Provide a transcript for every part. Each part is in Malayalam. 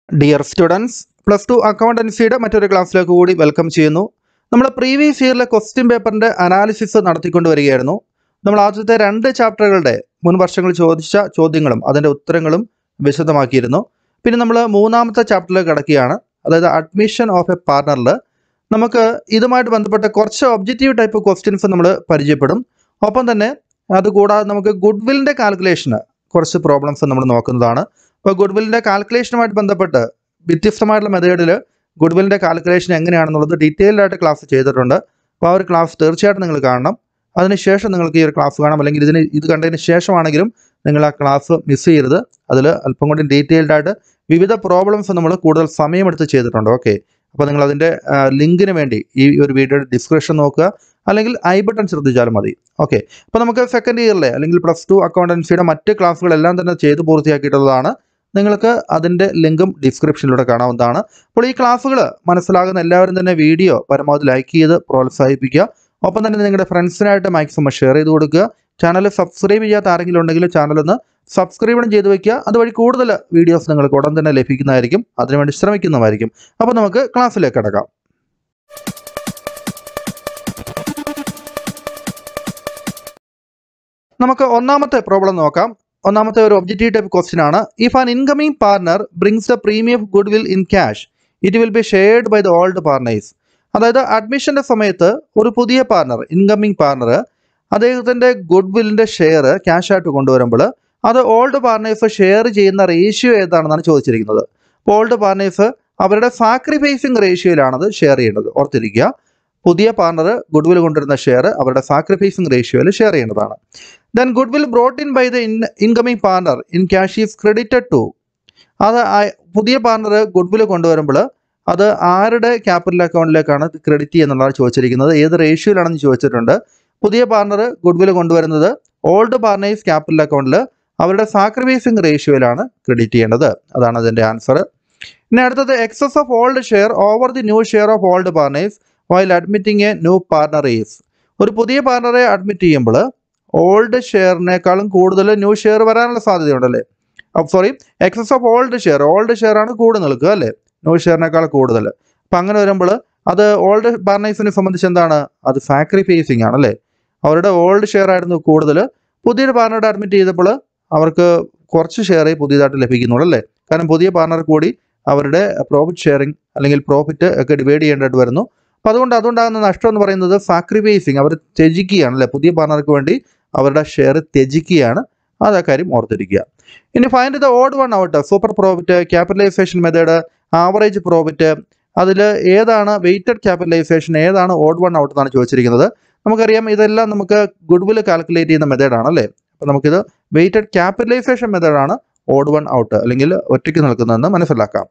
ഡിയർ സ്റ്റുഡൻസ് പ്ലസ് ടു അക്കൗണ്ടൻസിയുടെ മറ്റൊരു ക്ലാസ്സിലേക്ക് കൂടി വെൽക്കം ചെയ്യുന്നു നമ്മൾ പ്രീവിയസ് ഇയറിലെ ക്വസ്റ്റ്യൻ പേപ്പറിൻ്റെ അനാലിസിസ് നടത്തിക്കൊണ്ട് വരികയായിരുന്നു നമ്മൾ ആദ്യത്തെ രണ്ട് ചാപ്റ്ററുകളുടെ മുൻ വർഷങ്ങളിൽ ചോദിച്ച ചോദ്യങ്ങളും അതിൻ്റെ ഉത്തരങ്ങളും വിശദമാക്കിയിരുന്നു പിന്നെ നമ്മൾ മൂന്നാമത്തെ ചാപ്റ്ററിലേക്ക് കടക്കുകയാണ് അതായത് അഡ്മിഷൻ ഓഫ് എ പാർട്ണറിൽ നമുക്ക് ഇതുമായിട്ട് ബന്ധപ്പെട്ട കുറച്ച് ഒബ്ജക്റ്റീവ് ടൈപ്പ് ക്വസ്റ്റ്യൻസ് നമ്മൾ പരിചയപ്പെടും ഒപ്പം തന്നെ അതുകൂടാതെ നമുക്ക് ഗുഡ് വില്ലിൻ്റെ കാൽക്കുലേഷന് കുറച്ച് പ്രോബ്ലംസ് നമ്മൾ നോക്കുന്നതാണ് അപ്പോൾ ഗുഡ് വില്ലിൻ്റെ കാൽക്കുലേഷനുമായിട്ട് ബന്ധപ്പെട്ട് വ്യത്യസ്തമായിട്ടുള്ള മെത്തേഡിൽ ഗുഡ് വില്ലിൻ്റെ കാൽക്കുലേഷൻ എങ്ങനെയാണെന്നുള്ളത് ഡീറ്റെയിൽഡ് ആയിട്ട് ക്ലാസ് ചെയ്തിട്ടുണ്ട് അപ്പോൾ ആ ഒരു ക്ലാസ് തീർച്ചയായിട്ടും നിങ്ങൾ കാണണം അതിനുശേഷം നിങ്ങൾക്ക് ഈ ഒരു ക്ലാസ് കാണാം അല്ലെങ്കിൽ ഇതിന് ഇത് കണ്ടതിന് ശേഷമാണെങ്കിലും നിങ്ങൾ ആ ക്ലാസ് മിസ് ചെയ്യരുത് അതിൽ അല്പം കൂടി ഡീറ്റെയിൽഡ് ആയിട്ട് വിവിധ പ്രോബ്ലംസ് നമ്മൾ കൂടുതൽ സമയമെടുത്ത് ചെയ്തിട്ടുണ്ട് ഓക്കെ അപ്പോൾ നിങ്ങൾ അതിൻ്റെ ലിങ്കിന് വേണ്ടി ഈ ഒരു വീഡിയോയുടെ ഡിസ്ക്രിപ്ഷൻ നോക്കുക അല്ലെങ്കിൽ ഐ ബട്ടൺ ശ്രദ്ധിച്ചാലും മതി ഓക്കെ അപ്പോൾ നമുക്ക് സെക്കൻഡ് ഇയറിലെ അല്ലെങ്കിൽ പ്ലസ് ടു അക്കൗണ്ടൻസിയുടെ മറ്റ് ക്ലാസ്സുകളെല്ലാം തന്നെ ചെയ്ത് പൂർത്തിയാക്കിയിട്ടുള്ളതാണ് നിങ്ങൾക്ക് അതിൻ്റെ ലിങ്കും ഡിസ്ക്രിപ്ഷനിലൂടെ കാണാവുന്നതാണ് അപ്പോൾ ഈ ക്ലാസ്സുകൾ മനസ്സിലാകുന്ന എല്ലാവരും തന്നെ വീഡിയോ പരമാവധി ലൈക്ക് ചെയ്ത് പ്രോത്സാഹിപ്പിക്കുക ഒപ്പം തന്നെ നിങ്ങളുടെ ഫ്രണ്ട്സിനായിട്ട് മാക്സിമം ഷെയർ ചെയ്ത് കൊടുക്കുക ചാനൽ സബ്സ്ക്രൈബ് ചെയ്യാത്ത ആരെങ്കിലും ഉണ്ടെങ്കിൽ ചാനൽ ഒന്ന് സബ്സ്ക്രൈബും ചെയ്ത് വെക്കുക അതുവഴി കൂടുതൽ വീഡിയോസ് നിങ്ങൾക്ക് ഉടൻ തന്നെ ലഭിക്കുന്നതായിരിക്കും അതിനുവേണ്ടി ശ്രമിക്കുന്നതായിരിക്കും അപ്പോൾ നമുക്ക് ക്ലാസ്സിലേക്ക് കിടക്കാം നമുക്ക് ഒന്നാമത്തെ പ്രോബ്ലം നോക്കാം ഒന്നാമത്തെ ഒരു ഒബ്ജക്റ്റീവ് ടൈപ്പ് ക്വസ്റ്റ്യൻ ആണ് if an incoming partner brings the premium goodwill in cash it will be shared by the old partners അതായത് അഡ്മിഷൻ്റെ സമയത്ത് ഒരു പുതിയ പാർട്ണർ ഇൻകമിംഗ് പാർട്ണർ അദ്ദേഹത്തിൻ്റെ ഗുഡ് വില്ലിൻ്റെ ഷെയർ ക്യാഷ് ആയിട്ട് കൊണ്ടുവരുമ്പോൾ അത് ഓൾഡ് പാർട്ണേഴ്സ് ഷെയർ ചെയ്യുന്ന റേഷ്യോ ഏതാണെന്നാണ് ചോദിച്ചിരിക്കുന്നത് അപ്പോൾ ഓൾഡ് പാർട്ണേഴ്സ് അവരുടെ സാക്രിഫൈസിങ് റേഷ്യോയിലാണത് ഷെയർ ചെയ്യേണ്ടത് ഓർത്തിരിക്കുക പുതിയ പാർട്ണർ ഗുഡ് വിൽ കൊണ്ടുവരുന്ന ഷെയർ അവരുടെ സാക്രിഫൈസിങ് റേഷ്യോയിൽ ഷെയർ ചെയ്യേണ്ടതാണ് then goodwill brought in by the in incoming partner in cash is credited to അത് ആ- പുതിയ പാർട്ണർ ഗുഡ് വിൽ കൊണ്ടുവരുമ്പോൾ അത് ആരുടെ ക്യാപിറ്റൽ അക്കൗണ്ടിലേക്കാണ് ക്രെഡിറ്റ് ചെയ്യുന്നുള്ളതാണ് ചോദിച്ചിരിക്കുന്നത് ഏത് റേഷ്യോയിലാണെന്ന് ചോദിച്ചിട്ടുണ്ട് പുതിയ പാർട്ണർ ഗുഡ് വിൽ കൊണ്ടുവരുന്നത് ഓൾഡ് പാർട്ണേഴ്സ് ക്യാപിറ്റൽ അക്കൗണ്ടിൽ അവരുടെ സാക്രിഫൈസിങ് റേഷ്യോയിലാണ് ക്രെഡിറ്റ് ചെയ്യേണ്ടത് അതാണ് അതിൻ്റെ ആൻസർ ഇനി അടുത്തത് excess of old share over the new share of old partners while admitting a new partner is ഒരു പുതിയ പാർട്ണറെ അഡ്മിറ്റ് ചെയ്യുമ്പോൾ ഓൾഡ് ഷെയറിനേക്കാളും കൂടുതൽ ന്യൂ ഷെയർ വരാനുള്ള സാധ്യതയുണ്ടല്ലേ sorry excess of old share old share ആണ് കൂടുതൽ നിൽക്കുക അല്ലേ ന്യൂ ഷെയറിനേക്കാൾ കൂടുതൽ അപ്പം അങ്ങനെ വരുമ്പോൾ അത് ഓൾഡ് പാർട്ണേഴ്സിനെ സംബന്ധിച്ച് എന്താണ് അത് സാക്രിഫൈസിങ് ആണ് അല്ലേ അവരുടെ ഓൾഡ് ഷെയർ ആയിരുന്നു കൂടുതൽ പുതിയൊരു പാർട്ണറുടെ അഡ്മിറ്റ് ചെയ്തപ്പോൾ അവർക്ക് കുറച്ച് ഷെയറേ പുതിയതായിട്ട് ലഭിക്കുന്നുള്ളൂ അല്ലേ കാരണം പുതിയ പാർട്ണർ കൂടി അവരുടെ പ്രോഫിറ്റ് ഷെയറിങ് അല്ലെങ്കിൽ പ്രോഫിറ്റ് ഒക്കെ ഡിവൈഡ് ചെയ്യേണ്ടതായിട്ട് വരുന്നു അപ്പോൾ അതുകൊണ്ട് അതുകൊണ്ടാകുന്ന നഷ്ടം എന്ന് പറയുന്നത് സാക്രിഫൈസിങ് അവർ ത്യജിക്കുകയാണ് അല്ലേ പുതിയ പാർട്ണർക്ക് വേണ്ടി അവരുടെ ഷെയർ ത്യജിക്കുകയാണ് അത് ആ കാര്യം ഓർത്തിരിക്കുക ഇനി find the odd one out super profit capitalization method average profit അതിൽ ഏതാണ് വെയ്റ്റഡ് ക്യാപിറ്റലൈസേഷൻ ഏതാണ് ഓഡ് വൺ ഔട്ട് എന്നാണ് ചോദിച്ചിരിക്കുന്നത് നമുക്കറിയാം ഇതെല്ലാം നമുക്ക് ഗുഡ് വിൽ കാൽക്കുലേറ്റ് ചെയ്യുന്ന മെത്തേഡാണ് അല്ലേ അപ്പോൾ നമുക്കിത് വെയ്റ്റഡ് ക്യാപിറ്റലൈസേഷൻ മെത്തേഡാണ് ഓഡ് വൺ ഔട്ട് അല്ലെങ്കിൽ ഒറ്റയ്ക്ക് നിൽക്കുന്നതെന്ന് മനസ്സിലാക്കാം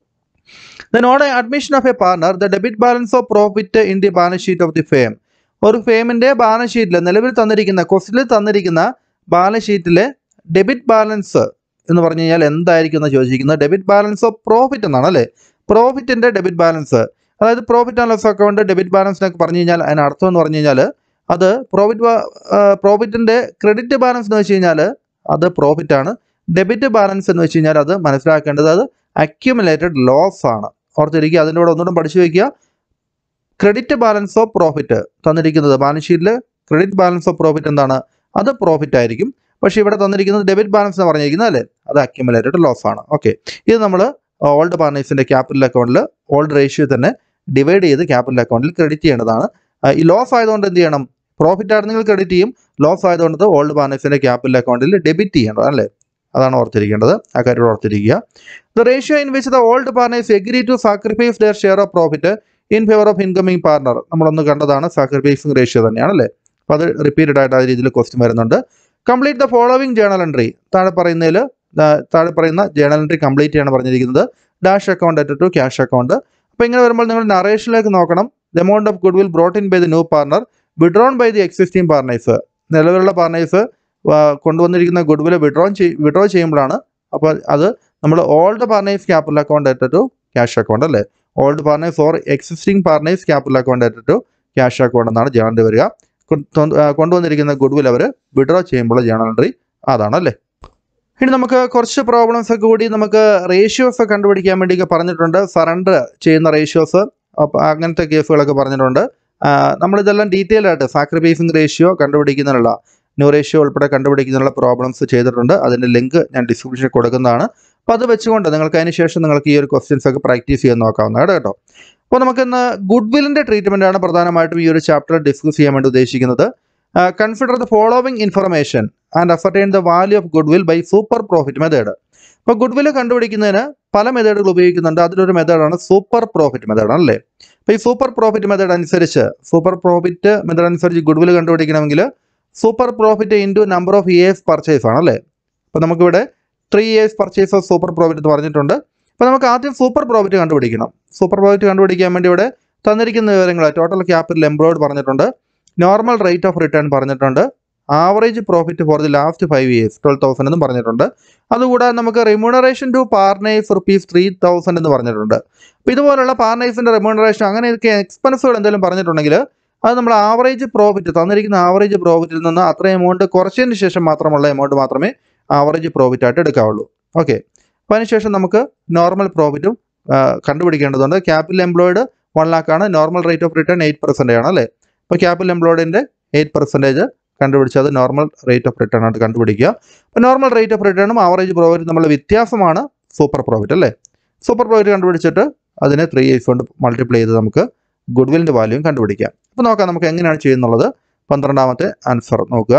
then on admission of a partner the debit balance of profit in the balance sheet of the firm ഒരു ഫെയിമിൻ്റെ ബാലൻസ് ഷീറ്റിൽ നിലവിൽ തന്നിരിക്കുന്ന ക്വസ്റ്റിൽ തന്നിരിക്കുന്ന ബാലൻസ് ഷീറ്റിലെ ഡെബിറ്റ് ബാലൻസ് എന്ന് പറഞ്ഞു കഴിഞ്ഞാൽ എന്തായിരിക്കും എന്ന് ചോദിച്ചിരിക്കുന്നത് ഡെബിറ്റ് ബാലൻസ് ഓഫ് പ്രോഫിറ്റ് എന്നാണ് അല്ലേ പ്രോഫിറ്റിൻ്റെ ഡെബിറ്റ് ബാലൻസ് അതായത് profit and loss account debit balance എന്നൊക്കെ പറഞ്ഞു കഴിഞ്ഞാൽ അതിന് അർത്ഥം എന്ന് പറഞ്ഞു കഴിഞ്ഞാൽ അത് പ്രോഫിറ്റ് പ്രോഫിറ്റിൻ്റെ ക്രെഡിറ്റ് ബാലൻസ് എന്ന് വെച്ച് കഴിഞ്ഞാൽ അത് പ്രോഫിറ്റ് ആണ് ഡെബിറ്റ് ബാലൻസ് എന്ന് വെച്ച് കഴിഞ്ഞാൽ അത് മനസ്സിലാക്കേണ്ടത് അത് അക്യുമുലേറ്റഡ് ലോസ് ആണ് ഓർത്തിരിക്കുക അതിൻ്റെ കൂടെ ഒന്നുകൂടെ പഠിച്ചു വയ്ക്കുക ക്രെഡിറ്റ് ബാലൻസ് ഓഫ് പ്രോഫിറ്റ് തന്നിരിക്കുന്നത് ബാലൻസ് ഷീറ്റിൽ ക്രെഡിറ്റ് ബാലൻസ് ഓഫ് പ്രോഫിറ്റ് എന്താണ് അത് പ്രോഫിറ്റ് ആയിരിക്കും പക്ഷേ ഇവിടെ തന്നിരിക്കുന്നത് ഡെബിറ്റ് ബാലൻസ് എന്ന് പറഞ്ഞിരിക്കുന്നത് അല്ലേ അത് അക്യുമുലേറ്റഡ് ലോസ് ആണ് ഓക്കെ ഇത് നമ്മൾ ഓൾഡ് പാർട്ണേഴ്സിൻ്റെ ക്യാപിറ്റൽ അക്കൗണ്ടിൽ ഓൾഡ് റേഷ്യോ തന്നെ ഡിവൈഡ് ചെയ്ത് ക്യാപിറ്റൽ അക്കൗണ്ടിൽ ക്രെഡിറ്റ് ചെയ്യേണ്ടതാണ് ആ, ഈ ലോസ് ആയതുകൊണ്ട് എന്ത് ചെയ്യണം പ്രോഫിറ്റ് ആയിരുന്നെങ്കിൽ ക്രെഡിറ്റ് ചെയ്യും ലോസ് ആയതുകൊണ്ട് ഓൾഡ് പാർട്ണേഴ്സിൻ്റെ ക്യാപിറ്റൽ അക്കൗണ്ടിൽ ഡെബിറ്റ് ചെയ്യേണ്ടത് അല്ലേ അതാണ് ഓർത്തിരിക്കേണ്ടത് ആ കാര്യം ഇവിടെ ഓർത്തിരിക്കുക the ratio in which the old partners agree to sacrifice their share of profit in favour of incoming partner നമ്മളൊന്ന് കണ്ടതാണ് സാക്രിഫൈസിങ് റേഷ്യോ തന്നെയാണ് അല്ലേ അപ്പോൾ അത് റിപ്പീറ്റഡ് ആയിട്ട് ആ രീതിയിൽ ക്വസ്റ്റ്യൻ വരുന്നുണ്ട് complete the following journal entry താഴെ പറയുന്നതിൽ താഴെ പറയുന്ന ജേണൽ എൻട്രി കംപ്ലീറ്റ് ചെയ്യാണ് പറഞ്ഞിരിക്കുന്നത് dash account at to cash account അപ്പോൾ ഇങ്ങനെ വരുമ്പോൾ നിങ്ങൾ നറേഷനിലേക്ക് നോക്കണം the amount of goodwill brought in by the new partner withdrawn by the existing partners നിലവിലുള്ള പാർട്ണേഴ്സ് കൊണ്ടുവന്നിരിക്കുന്ന ഗുഡ് വിൽ വിഡ്രോ വിഡ്രോ ചെയ്യുമ്പോഴാണ് അപ്പോൾ അത് നമ്മൾ old partners capital account at to cash account അല്ലേ old partners or existing partners capital account at to cash account എന്നാണ് ജേണൽ വരിക കൊ- തൊ- ആ, കൊണ്ടുവന്നിരിക്കുന്ന ഗുഡ് വിൽ അവർ വിഡ്രോ ചെയ്യുമ്പോൾ ജേണൽ എൻട്രി അതാണ് അല്ലേ ഇനി നമുക്ക് കുറച്ച് പ്രോബ്ലംസ് ഒക്കെ കൂടി നമുക്ക് റേഷ്യോസ് കണ്ടുപിടിക്കാൻ വേണ്ടിയൊക്കെ പറഞ്ഞിട്ടുണ്ട് സറണ്ടർ ചെയ്യുന്ന റേഷ്യോസ് അപ്പോൾ അങ്ങനത്തെ കേസുകളൊക്കെ പറഞ്ഞിട്ടുണ്ട് ആ, നമ്മളിതെല്ലാം ഡീറ്റെയിൽ ആയിട്ട് സാക്രിഫൈസിങ് റേഷ്യോ കണ്ടുപിടിക്കുന്നതിനുള്ള ന്യൂ റേഷ്യോ ഉൾപ്പെടെ കണ്ടുപിടിക്കുന്നതിനുള്ള പ്രോബ്ലംസ് ചെയ്തിട്ടുണ്ട് അതിൻ്റെ ലിങ്ക് ഞാൻ ഡിസ്ക്രിപ്ഷനിൽ കൊടുക്കുന്നതാണ് അപ്പോൾ അത് വെച്ചുകൊണ്ട് നിങ്ങൾക്ക് അതിന് ശേഷം നിങ്ങൾക്ക് ഈ ഒരു ക്വസ്റ്റ്യൻസ് ഒക്കെ പ്രാക്ടീസ് ചെയ്യാൻ നോക്കാവുന്നതാണ് കേട്ടോ അപ്പോൾ നമുക്കിന്ന് ഗുഡ് വില്ലിൻ്റെ ട്രീറ്റ്മെൻ്റ് ആണ് പ്രധാനമായിട്ടും ഈ ഒരു ചാപ്റ്റർ ഡിസ്കസ് ചെയ്യാൻ വേണ്ടി ഉദ്ദേശിക്കുന്നത് consider the following information and ascertain the value of goodwill by super profit method അപ്പോൾ ഗുഡ് വിൽ കണ്ടുപിടിക്കുന്നതിന് പല മെത്തേഡുകൾ ഉപയോഗിക്കുന്നുണ്ട് അതിലൊരു മെത്തേഡാണ് സൂപ്പർ പ്രോഫിറ്റ് മെത്തേഡ് ആണല്ലേ അപ്പോൾ ഈ സൂപ്പർ പ്രോഫിറ്റ് മെത്തേഡ് അനുസരിച്ച് സൂപ്പർ പ്രോഫിറ്റ് മെത്തേഡ് അനുസരിച്ച് ഗുഡ് വിൽ കണ്ടുപിടിക്കണമെങ്കിൽ super profit into number of years purchase ആണല്ലേ അപ്പോൾ നമുക്കിവിടെ three years purchase of super profit എന്ന് പറഞ്ഞിട്ടുണ്ട് അപ്പോൾ നമുക്ക് ആദ്യം സൂപ്പർ പ്രോഫിറ്റ് കണ്ടുപിടിക്കണം സൂപ്പർ പ്രോഫിറ്റ് കണ്ടുപിടിക്കാൻ വേണ്ടി ഇവിടെ തന്നിരിക്കുന്ന വിവരങ്ങൾ ടോട്ടൽ ക്യാപിറ്റൽ എംപ്ലോയ്ഡ് പറഞ്ഞിട്ടുണ്ട് നോർമൽ റേറ്റ് ഓഫ് റിട്ടേൺ പറഞ്ഞിട്ടുണ്ട് average profit for the last five years twelve thousand എന്നും പറഞ്ഞിട്ടുണ്ട് അതുകൂടാതെ നമുക്ക് remuneration to partners rupees three thousand എന്ന് പറഞ്ഞിട്ടുണ്ട് അപ്പോൾ ഇതുപോലുള്ള പാർട്നേഴ്സിൻ്റെ റിമ്യൂണറേഷൻ അങ്ങനെയൊക്കെ എക്സ്പെൻസുകൾ എന്തെങ്കിലും പറഞ്ഞിട്ടുണ്ടെങ്കിൽ അത് നമ്മൾ ആവറേജ് പ്രോഫിറ്റ് തന്നിരിക്കുന്ന ആവറേജ് പ്രോഫിറ്റിൽ നിന്ന് അത്ര എമൗണ്ട് കുറച്ചതിന് ശേഷം മാത്രമുള്ള എമൗണ്ട് മാത്രമേ ആവറേജ് പ്രോഫിറ്റ് ആയിട്ട് എടുക്കാവുള്ളൂ ഓക്കെ അപ്പോൾ അതിനുശേഷം നമുക്ക് നോർമൽ പ്രോഫിറ്റും കണ്ടുപിടിക്കേണ്ടതുണ്ട് ക്യാപിറ്റൽ എംപ്ലോയിഡ് വൺ ലാക്കാണ് normal rate of return eight percentage ആണ് അല്ലേ അപ്പോൾ ക്യാപിറ്റൽ എംപ്ലോയിഡിൻ്റെ എയ്റ്റ് പെർസെൻറ്റേജ് കണ്ടുപിടിച്ചത് നോർമൽ റേറ്റ് ഓഫ് റിട്ടേൺ ആയിട്ട് കണ്ടുപിടിക്കുക അപ്പോൾ നോർമൽ റേറ്റ് ഓഫ് റിട്ടേണും ആവറേജ് പ്രോഫിറ്റ് തമ്മിലുള്ള വ്യത്യാസമാണ് സൂപ്പർ പ്രോഫിറ്റ് അല്ലേ സൂപ്പർ പ്രോഫിറ്റ് കണ്ടുപിടിച്ചിട്ട് അതിനെ ത്രീ ഇയേഴ്സ് കൊണ്ട് മൾട്ടിപ്ലൈ ചെയ്ത് നമുക്ക് ഗുഡ് വില്ലിൻ്റെ വാല്യൂം കണ്ടുപിടിക്കാം അപ്പോൾ നോക്കാം നമുക്ക് എങ്ങനെയാണ് ചെയ്യുന്നുള്ളത് പന്ത്രണ്ടാമത്തെ ആൻസർ നോക്കുക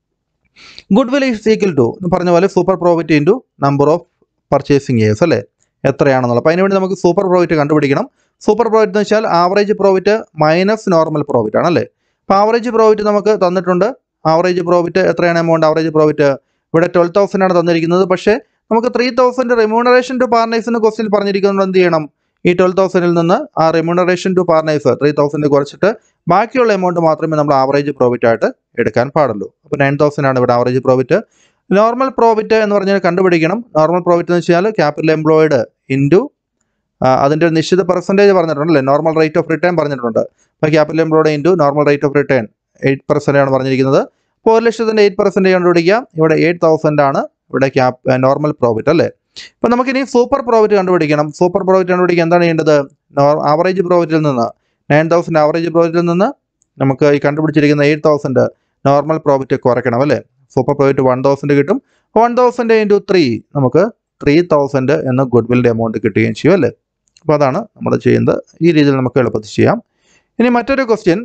goodwill is equal to എന്ന് പറഞ്ഞ പോലെ super profit into number of purchasing years അല്ലേ എത്രയാണെന്നുള്ളത് അപ്പോൾ അതിനുവേണ്ടി നമുക്ക് സൂപ്പർ പ്രോഫിറ്റ് കണ്ടുപിടിക്കണം സൂപ്പർ പ്രോഫിറ്റ് എന്ന് വെച്ചാൽ average profit minus normal profit ആണല്ലേ അപ്പോൾ ആവറേജ് പ്രോഫിറ്റ് നമുക്ക് തന്നിട്ടുണ്ട് ആവറേജ് പ്രോഫിറ്റ് എത്രയാണ് എമൗണ്ട് ആവറേജ് പ്രോഫിറ്റ് ഇവിടെ ട്വൽവ് തൗസൻഡ് ആണ് തന്നിരിക്കുന്നത് പക്ഷേ നമുക്ക് ത്രീ തൗസൻഡ് റിമ്യൂണറേഷൻ ടു പാർട്നേഴ്സിന് ക്വസ്റ്റിൽ പറഞ്ഞിരിക്കുന്നത് എന്ത് ചെയ്യണം ഈ ട്വൽവ് തൗസൻഡിൽ നിന്ന് ആ remuneration to partners three thousand കുറച്ചിട്ട് ബാക്കിയുള്ള എമൗണ്ട് മാത്രമേ നമ്മൾ ആവറേജ് പ്രോഫിറ്റ് ആയിട്ട് എടുക്കാൻ പാടുള്ളൂ അപ്പോൾ നയൻ തൗസൻഡ് ആണ് ഇവിടെ ആവറേജ് പ്രോഫിറ്റ് നോർമൽ പ്രോഫിറ്റ് എന്ന് പറഞ്ഞാൽ കണ്ടുപിടിക്കണം നോർമൽ പ്രോഫിറ്റ് എന്ന് വെച്ചാൽ ക്യാപിറ്റൽ എംപ്ലോയിഡ് ഇൻറ്റു അതിൻ്റെ ഒരു നിശ്ചിത പെർസെൻറ്റേജ് പറഞ്ഞിട്ടുണ്ടല്ലേ നോർമൽ റേറ്റ് ഓഫ് റിട്ടേൺ പറഞ്ഞിട്ടുണ്ട് അപ്പോൾ capital employed into normal rate of return eight percentage ആണ് പറഞ്ഞിരിക്കുന്നത് അപ്പോൾ ഒരു ലക്ഷത്തിൻ്റെ എയ്റ്റ് പെർസെൻറ്റേജ് കണ്ടുപിടിക്കാം ഇവിടെ എയ്റ്റ് തൗസൻഡ് ആണ് ഇവിടെ ക്യാപ് നോർമൽ പ്രോഫിറ്റ് അല്ലേ അപ്പോൾ നമുക്കിനി സൂപ്പർ പ്രോഫിറ്റ് കണ്ടുപിടിക്കണം സൂപ്പർ പ്രോഫിറ്റ് കണ്ടുപിടിക്കാൻ എന്താണ് ചെയ്യേണ്ടത് ആവറേജ് പ്രോഫിറ്റിൽ നിന്ന് നയൻ തൗസൻഡ് ആവറേജ് പ്രോഫിറ്റിൽ നിന്ന് നമുക്ക് ഈ കണ്ടുപിടിച്ചിരിക്കുന്ന എയ്റ്റ് തൗസൻഡ് നോർമൽ പ്രോഫിറ്റ് കുറയ്ക്കണം അല്ലേ സൂപ്പർ പ്രോഫിറ്റ് വൺ തൗസൻഡ് കിട്ടും വൺ തൗസൻഡ് ഇൻറ്റു ത്രീ നമുക്ക് ത്രീ തൗസൻഡ് എന്ന ഗുഡ് വില്ലിൻ്റെ എമൗണ്ട് കിട്ടുകയും ചെയ്യും അല്ലേ അപ്പോൾ അതാണ് നമ്മൾ ചെയ്യുന്നത് ഈ രീതിയിൽ നമുക്ക് എളുപ്പത്തിൽ ചെയ്യാം ഇനി മറ്റൊരു ക്വസ്റ്റ്യൻ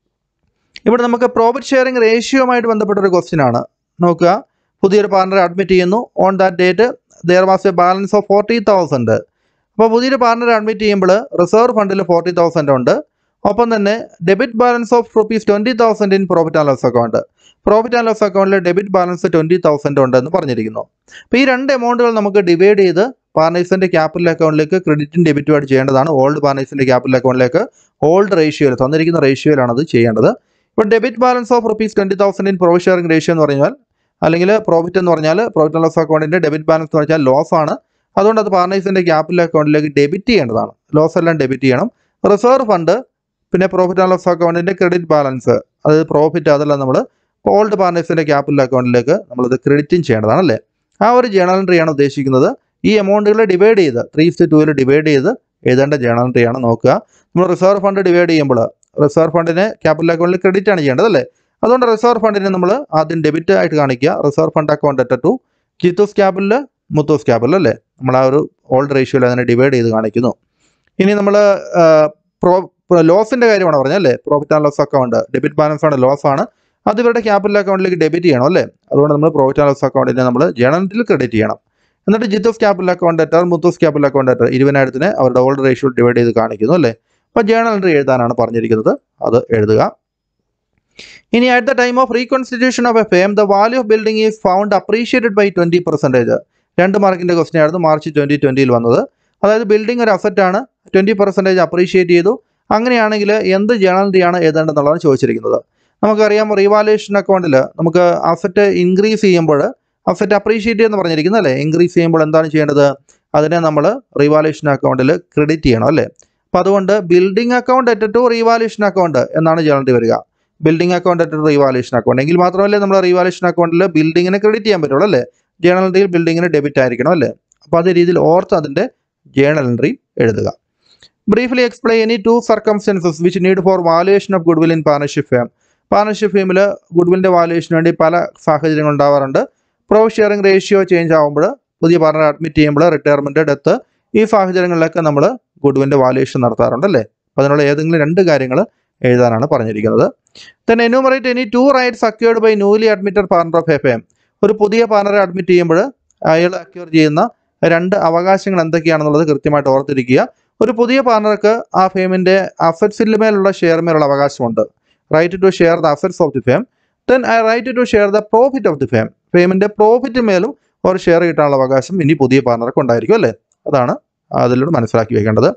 ഇവിടെ നമുക്ക് പ്രോഫിറ്റ് ഷെയറിംഗ് റേഷ്യോയുമായിട്ട് ബന്ധപ്പെട്ട ഒരു ക്വസ്റ്റ്യൻ ആണ് നോക്കുക പുതിയൊരു പാർട്ണറെ അഡ്മിറ്റ് ചെയ്യുന്നു on that date there was a balance of forty thousand അപ്പോൾ പുതിയൊരു പാർട്ണറെ അഡ്മിറ്റ് ചെയ്യുമ്പോൾ റിസർവ് ഫണ്ടിൽ ഫോർട്ടി തൗസൻഡ് ഉണ്ട് ഒപ്പം തന്നെ debit balance of rupees twenty thousand in profit and loss account profit and loss അക്കൗണ്ടിൽ ഡെബിറ്റ് ബാലൻസ് ട്വൻറ്റി തൗസൻഡ് ഉണ്ടെന്ന് പറഞ്ഞിരിക്കുന്നു അപ്പോൾ ഈ രണ്ട് എമൗണ്ടുകൾ നമുക്ക് ഡിവൈഡ് ചെയ്ത് പാർട്ണേഴ്സിൻ്റെ ക്യാപിറ്റൽ അക്കൗണ്ടിലേക്ക് ക്രെഡിറ്റും ഡെബിറ്റും ആയിട്ട് ചെയ്യേണ്ടതാണ് ഓൾഡ് പാർട്ണേഴ്സിൻ്റെ ക്യാപിറ്റൽ അക്കൗണ്ടിലേക്ക് ഓൾഡ് റേഷ്യോയിൽ തന്നിരിക്കുന്ന റേഷ്യോയിലാണ് അത് ചെയ്യേണ്ടത് ഇപ്പോൾ debit balance of rupees twenty thousand in profit sharing ratio എന്ന് പറഞ്ഞാൽ അല്ലെങ്കിൽ പ്രോഫിറ്റ് എന്ന് പറഞ്ഞാൽ പ്രോഫിറ്റ് ആൻഡ് ലോസ് അക്കൗണ്ടിൻ്റെ ഡെബിറ്റ് ബാലൻസ് എന്ന് പറഞ്ഞാൽ ലോസ് ആണ് അതുകൊണ്ട് അത് പാർട്ണേഴ്സിൻ്റെ ക്യാപിറ്റൽ അക്കൗണ്ടിലേക്ക് ഡെബിറ്റ് ചെയ്യേണ്ടതാണ് ലോസ് എല്ലാം ഡെബിറ്റ് ചെയ്യണം റിസർവ് ഫണ്ട് പിന്നെ പ്രോഫിറ്റ് ആൻഡ് ലോസ് അക്കൗണ്ടിൻ്റെ ക്രെഡിറ്റ് ബാലൻസ് അത് പ്രോഫിറ്റ് അതെല്ലാം നമ്മൾ ഓൾഡ് പാർട്ണേഴ്സിൻ്റെ ക്യാപിറ്റൽ അക്കൗണ്ടിലേക്ക് നമ്മളത് ക്രെഡിറ്റും ചെയ്യേണ്ടതാണ് അല്ലേ ആ ഒരു ജേണൽ എൻട്രി ആണ് ഉദ്ദേശിക്കുന്നത് ഈ എമൗണ്ടുകളെ ഡിവൈഡ് ചെയ്ത് ത്രീ ഇസ്റ്റ് ടൂവിൽ ഡിവൈഡ് ചെയ്ത് എഴുതേണ്ട ജേണൽ എൻട്രി ആണ് നോക്കുക നമ്മൾ റിസർവ് ഫണ്ട് ഡിവൈഡ് ചെയ്യുമ്പോൾ റിസർവ് ഫണ്ടിനെ ക്യാപിറ്റൽ അക്കൗണ്ടിൽ ക്രെഡിറ്റ് ആണ് ചെയ്യേണ്ടത് അല്ലേ അതുകൊണ്ട് റിസർവ് ഫണ്ടിനെ നമ്മൾ ആദ്യം ഡെബിറ്റ് ആയിട്ട് കാണിക്കുക reserve fund account at to Jithu's capital Muthu's capital അല്ലേ നമ്മൾ ആ ഒരു ഓൾഡ് റേഷ്യോയിൽ അതിനെ ഡിവൈഡ് ചെയ്ത് കാണിക്കുന്നു ഇനി നമ്മൾ പ്രോ ലോസിൻ്റെ കാര്യമാണ് പറഞ്ഞത് അല്ലേ profit and loss account debit balance ആണ് ലോസ് ആണ് അത് ഇവരുടെ ക്യാപിറ്റൽ അക്കൗണ്ടിലേക്ക് ഡെബിറ്റ് ചെയ്യണം അല്ലേ അതുകൊണ്ട് നമ്മൾ പ്രോഫിറ്റ് ആൻഡ് ലോസ് അക്കൗണ്ടിനെ നമ്മൾ ജേണലിൽ ക്രെഡിറ്റ് ചെയ്യണം എന്നിട്ട് ജിത്തൂസ് capital account അറ്റർ Muthoos capital account അറ്റർ ഇരുപതിനായിരത്തിന് അവരുടെ ഓൾഡ് റേഷ്യോ ഡിവൈഡ് ചെയ്ത് കാണിക്കുന്നു അല്ലേ അപ്പോൾ ജേണൽ എൻട്രി എഴുതാനാണ് പറഞ്ഞിരിക്കുന്നത് അത് എഴുതുക ഇനി at the time of reconstitution of a firm the value of building is found appreciated by twenty percentage രണ്ട് മാർക്കിൻ്റെ ക്വസ്റ്റ്യൻ ആയിരുന്നു മാർച്ച് ട്വൻറ്റി ട്വൻറ്റിയിൽ വന്നത് അതായത് ബിൽഡിംഗ് ഒരു അസറ്റാണ് ട്വൻറ്റി പെർസെൻറ്റേജ് അപ്രീഷിയേറ്റ് ചെയ്തു അങ്ങനെയാണെങ്കിൽ എന്ത് ജേണൽ എൻട്രിയാണ് എഴുതേണ്ടതെന്നുള്ളതാണ് ചോദിച്ചിരിക്കുന്നത് നമുക്കറിയാം റീവാലുവേഷൻ അക്കൗണ്ടിൽ നമുക്ക് അസറ്റ് ഇൻക്രീസ് ചെയ്യുമ്പോൾ അസറ്റ് അപ്രീഷിയേറ്റ് എന്ന് പറഞ്ഞിരിക്കുന്നത് അല്ലേ ഇൻക്രീസ് ചെയ്യുമ്പോൾ എന്താണ് ചെയ്യേണ്ടത് അതിനെ നമ്മൾ റീവാലുവേഷൻ അക്കൗണ്ടിൽ ക്രെഡിറ്റ് ചെയ്യണം അല്ലേ അപ്പോൾ അതുകൊണ്ട് building account at to revaluation account എന്നാണ് ജേണൽ വരിക building account at revaluation account എങ്കിൽ മാത്രമല്ലേ നമ്മൾ റീവാലുവേഷൻ അക്കൗണ്ടിൽ ബിൽഡിങ്ങിനെ ക്രെഡിറ്റ് ചെയ്യാൻ പറ്റുള്ളൂ അല്ലേ ജേണൽ എൻട്രിയിൽ ബിൽഡിങ്ങിന് ഡെബിറ്റ് ആയിരിക്കണം അല്ലേ അപ്പോൾ അതേ രീതിയിൽ ഓർത്ത് അതിൻ്റെ ജേണൽ എൻട്രി എഴുതുക briefly explain any two circumstances which need for valuation of goodwill in partnership firm partnership ഫേമിൽ ഗുഡ്വില്ലിൻ്റെ വാലുവേഷന് വേണ്ടി പല സാഹചര്യങ്ങൾ ഉണ്ടാവാറുണ്ട് പ്രൊഫ ഷെയറിംഗ് റേഷ്യോ ചേഞ്ച് ആകുമ്പോൾ പുതിയ പാർട്ണർ അഡ്മിറ്റ് ചെയ്യുമ്പോൾ റിട്ടയർമെൻറ്റ് ഡെത്ത് ഈ സാഹചര്യങ്ങളിലൊക്കെ നമ്മൾ ഗുഡ്വില്ലിൻ്റെ വാലുവേഷൻ നടത്താറുണ്ട് അല്ലേ അപ്പോൾ അതിനുള്ള ഏതെങ്കിലും രണ്ട് കാര്യങ്ങൾ എഴുതാനാണ് പറഞ്ഞിരിക്കുന്നത് then enumerate any two rights accrued by newly admitted partner of a firm ഒരു പുതിയ പാർട്ണറെ അഡ്മിറ്റ് ചെയ്യുമ്പോൾ അയാൾ അക്യൂർ ചെയ്യുന്ന രണ്ട് അവകാശങ്ങൾ എന്തൊക്കെയാണെന്നുള്ളത് കൃത്യമായിട്ട് ഓർത്തിരിക്കുക ഒരു പുതിയ പാർട്ണർക്ക് ആ ഫേമിൻ്റെ അസറ്റ്സിൽ മേലുള്ള ഷെയർ മേലുള്ള അവകാശമുണ്ട് right to share the assets of the firm then I right to share the profit of the firm ഫേമിൻ്റെ പ്രോഫിറ്റ് മേലും ഒരു ഷെയർ കിട്ടാനുള്ള അവകാശം ഇനി പുതിയ പാർട്ണർക്ക് ഉണ്ടായിരിക്കും അല്ലേ അതാണ് അതിലൂടെ മനസ്സിലാക്കി വെക്കേണ്ടത്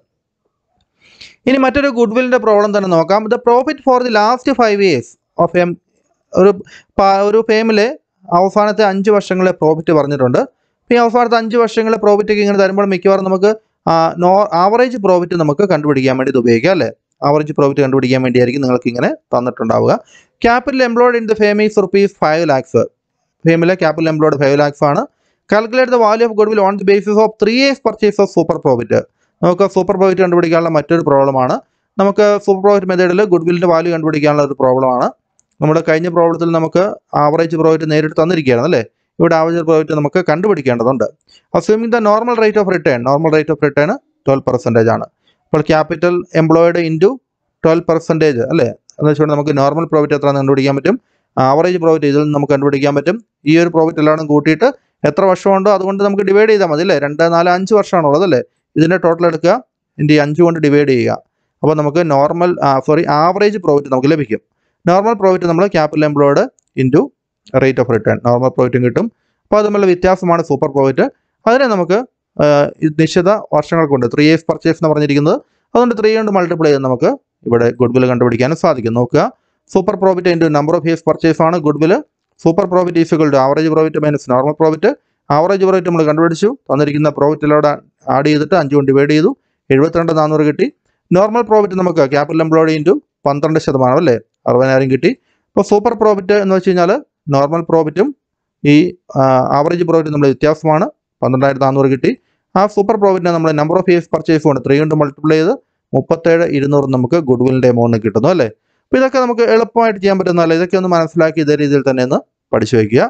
ഇനി മറ്റൊരു ഗുഡ്വില്ലിൻ്റെ പ്രോബ്ലം തന്നെ നോക്കാം the profit for the last five years of firm ഒരു പാ- ഒരു ഫേമിലെ അവസാനത്തെ അഞ്ച് വർഷങ്ങളെ പ്രോഫിറ്റ് പറഞ്ഞിട്ടുണ്ട് അപ്പോൾ ഈ അവസാനത്തെ അഞ്ച് വർഷങ്ങളെ പ്രോഫിറ്റ് ഒക്കെ ഇങ്ങനെ തരുമ്പോൾ മിക്കവാറും നമുക്ക് നോ ആവറേജ് പ്രോഫിറ്റ് നമുക്ക് കണ്ടുപിടിക്കാൻ വേണ്ടി ഇത് ഉപയോഗിക്കാം അല്ലേ ആവറേജ് പ്രോഫിറ്റ് കണ്ടുപിടിക്കാൻ വേണ്ടിയായിരിക്കും നിങ്ങൾക്ക് ഇങ്ങനെ തന്നിട്ടുണ്ടാവുക capital employed in the firm's rupees five lakhs ഫേമിലെ ക്യാപിറ്റൽ എംപ്ലോയ്ഡ് ഫൈവ് ലാക്സ് ആണ് calculate the value of goodwill on the basis of three years purchase of super profit നമുക്ക് സൂപ്പർ പ്രോഫിറ്റ് കണ്ടുപിടിക്കാനുള്ള മറ്റൊരു പ്രോബ്ലമാണ് നമുക്ക് സൂപ്പർ പ്രോഫിറ്റ് മെത്തേഡിൽ ഗുഡ് വില്ലിൻ്റെ വാല്യൂ കണ്ടുപിടിക്കാനുള്ള ഒരു പ്രോബ്ലമാണ് നമ്മുടെ കഴിഞ്ഞ പ്രോബ്ലത്തിൽ നമുക്ക് ആവറേജ് പ്രോഫിറ്റ് നേരിട്ട് തന്നിരിക്കുകയാണ് അല്ലേ ഇവിടെ ആവറേജ് പ്രോഫിറ്റ് നമുക്ക് കണ്ടുപിടിക്കേണ്ടതുണ്ട് assuming the normal rate of return normal rate of return twelve percentage ആണ് അപ്പോൾ capital employed into twelve percentage അല്ലേ എന്ന് വെച്ചുകൊണ്ട് നമുക്ക് നോർമൽ പ്രോഫിറ്റ് എത്രയാണെന്ന് കണ്ടുപിടിക്കാൻ പറ്റും ആവറേജ് പ്രോഫിറ്റ് ഇതിൽ നിന്ന് നമുക്ക് കണ്ടുപിടിക്കാൻ പറ്റും ഈ ഒരു പ്രോഫിറ്റ് എല്ലാം കൂട്ടിയിട്ട് എത്ര വർഷമുണ്ടോ അതുകൊണ്ട് നമുക്ക് ഡിവൈഡ് ചെയ്താൽ മതി അല്ലേ രണ്ട് നാല് അഞ്ച് വർഷമാണുള്ളത് അല്ലേ ഇതിൻ്റെ ടോട്ടൽ എടുക്കുക ഇതിൻ്റെ അഞ്ച് കൊണ്ട് ഡിവൈഡ് ചെയ്യുക അപ്പോൾ നമുക്ക് നോർമൽ സോറി ആവറേജ് പ്രോഫിറ്റ് നമുക്ക് ലഭിക്കും നോർമൽ പ്രോഫിറ്റ് നമ്മൾ capital employed into rate of return normal പ്രോഫിറ്റും കിട്ടും അപ്പോൾ അത് തമ്മിലുള്ള വ്യത്യാസമാണ് സൂപ്പർ പ്രോഫിറ്റ് അതിനെ നമുക്ക് ആ, ഇത് നിശ്ചിത വർഷങ്ങൾ കൊണ്ട് ത്രീ ഇയേഴ്സ് പർച്ചേസ് എന്ന് പറഞ്ഞിരിക്കുന്നത് അതുകൊണ്ട് ത്രീ കൊണ്ട് മൾട്ടിപ്ലൈ ചെയ്ത് നമുക്ക് ഇവിടെ ഗുഡ് വിൽ കണ്ടുപിടിക്കാനും സാധിക്കും നോക്കുക super profit into number of years purchase ആണ് goodwill super profit is to average profit minus normal profit average profit നമ്മൾ കണ്ടുപിടിച്ചു തന്നിരിക്കുന്ന പ്രോഫിറ്റിലൂടെ ആഡ് ചെയ്തിട്ട് അഞ്ച് കൊണ്ട് ഡിവൈഡ് ചെയ്തു എഴുപത്തിരണ്ട് നാനൂറ് കിട്ടി നോർമൽ പ്രോഫിറ്റ് നമുക്ക് ക്യാപിറ്റൽ എംപ്ലോയ്ഡ് ഇൻറ്റു പന്ത്രണ്ട് ശതമാനം അല്ലേ അറുപതിനായിരം കിട്ടി അപ്പോൾ സൂപ്പർ പ്രോഫിറ്റ് എന്ന് വെച്ച് കഴിഞ്ഞാൽ നോർമൽ പ്രോഫിറ്റും ഈ ആവറേജ് പ്രോഫിറ്റ് നമ്മൾ വ്യത്യാസമാണ് പന്ത്രണ്ടായിരത്തി നാനൂറ് കിട്ടി ആ സൂപ്പർ പ്രോഫിറ്റിനെ നമ്മൾ നമ്പർ ഓഫ് ഇയേഴ്സ് പർച്ചേസ് കൊണ്ട് ത്രീ കൊണ്ട് മൾട്ടിപ്ലൈ ചെയ്ത് മുപ്പത്തേഴ് ഇരുന്നൂറ് നമുക്ക് ഗുഡ് വില്ലിൻ്റെ എമൗണ്ട് കിട്ടുന്നു അല്ലേ അപ്പോൾ ഇതൊക്കെ നമുക്ക് എളുപ്പമായിട്ട് ചെയ്യാൻ പറ്റുന്നതല്ല ഇതൊക്കെ ഒന്ന് മനസ്സിലാക്കി ഇതേ രീതിയിൽ തന്നെ ഒന്ന് പഠിച്ചു വയ്ക്കുക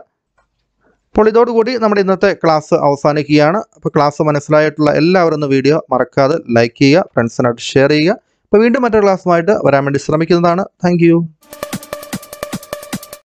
അപ്പോൾ ഇതോടുകൂടി നമ്മുടെ ഇന്നത്തെ ക്ലാസ് അവസാനിക്കുകയാണ് അപ്പോൾ ക്ലാസ് മനസ്സിലായിട്ടുള്ള എല്ലാവരും ഒന്ന് വീഡിയോ മറക്കാതെ ലൈക്ക് ചെയ്യുക ഫ്രണ്ട്സിനായിട്ട് ഷെയർ ചെയ്യുക അപ്പോൾ വീണ്ടും മറ്റൊരു ക്ലാസ്സുമായിട്ട് വരാൻ വേണ്ടി ശ്രമിക്കുന്നതാണ് താങ്ക്